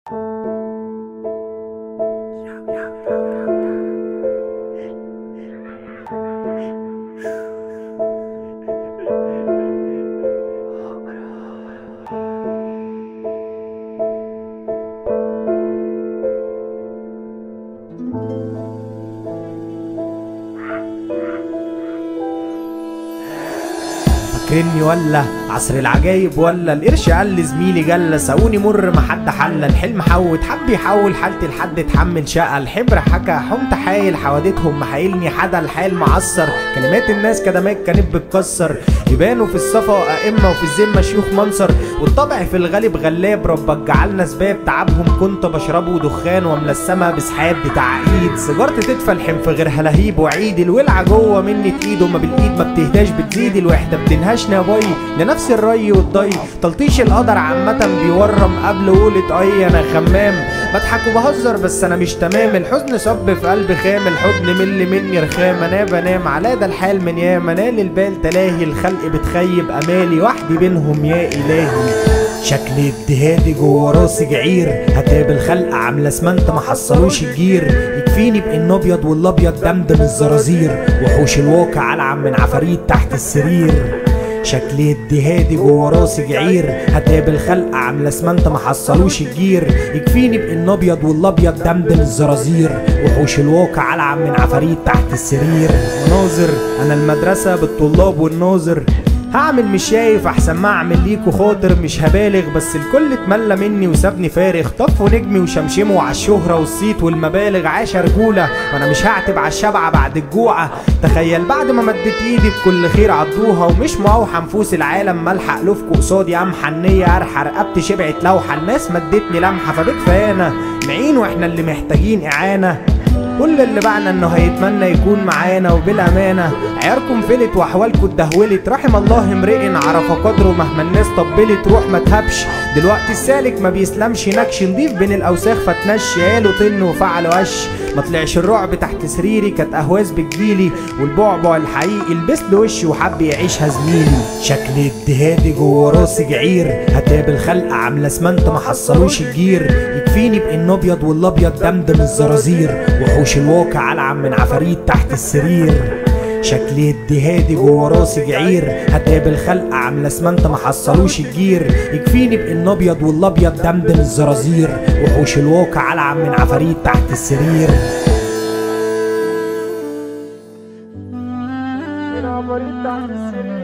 فاكرني ولا عصر العجايب ولا القرش قال لزميلي جلة ساقوني مر ما حد حل الحلم حوت حب يحول حالتي لحد اتحمل شقة الحبر حكى حمت حايل حوادتهم محايلني حدا الحال معصر كلمات الناس كدمات كانت بتكسر يبانوا في الصفا أئمة وفي الذمة شيوخ منصر والطبع في الغالب غلاب ربك جعلنا سباب تعبهم كنت بشربه دخان واملى السما بسحاب بتعقيد سيجارتي تدفى الحم في غيرها لهيب وعيد الولعة جوه مني تقيد وما بالايد ما بتهداش بتزيد الوحدة بتنهشني يا باي لنفس الري والضي تلطيش القدر عامة بيورم قبل قولة اي انا خمام بضحك وبهزر بس انا مش تمام الحزن صب في قلبي خام الحضن مل مني رخام انا بنام على ده الحال من ياما نال البال تلاهي الخلق بتخيب امالي وحدي بينهم يا الهي شكل اجتهادي جوه راسي جعير هتقابل خلق عامله اسمنت ما حصلوش الجير يكفيني بان ابيض والابيض دمدم الزرازير وحوش الواقع العب من عفاريت تحت السرير شكل اجتهادي جوه راسي جعير هتقابل خلق عامله اسمنت ما حصلوش الجير يكفيني بان ابيض والابيض دمدم الزرازير وحوش الواقع العب من عفاريت تحت السرير مناظر انا المدرسه بالطلاب والناظر هعمل مش شايف احسن ما اعمل ليكوا خاطر مش هبالغ بس الكل اتملى مني وسابني فارغ طفوا نجمي وشمشموا على الشهرة والصيت والمبالغ عاش رجولة وانا مش هعتب على الشبعة بعد الجوعة تخيل بعد ما مديت ايدي بكل خير عضوها ومش موحى نفوس العالم ملحق لفكوا قصادي يا محنية ارحى رقبتي شبعت لوحة الناس مدتني لمحة فبكفانا معين واحنا اللي محتاجين اعانة كل اللي بعنا انه هيتمنى يكون معانا وبالامانه عياركم فلت واحوالكم اتدهولت رحم الله امرئ عرف قدره مهما الناس طبلت روح ما تهبش دلوقتي السالك ما بيسلمش نكش نضيف بين الاوساخ فتنش قالوا طن وفعلوا قش ما طلعش الرعب تحت سريري كانت اهواز بتجيلي والبعبع الحقيقي لبس له وشي وحب يعيشها زميلي شكل اجتهادي جوه راسي جعير هتقابل خلق عامله اسمنت ما حصلوش الجير يكفيني بان ابيض والابيض دمدم الزرازير وحوش الواقع العب من عفاريت تحت السرير شكل اجتهادي جوه راسي جعير هتقابل خلق عامله اسمنت ما حصلوش الجير يكفيني بان ابيض والابيض دمدم الزرازير وحوش الواقع العب من عفاريت تحت السرير من عفاريت تحت السرير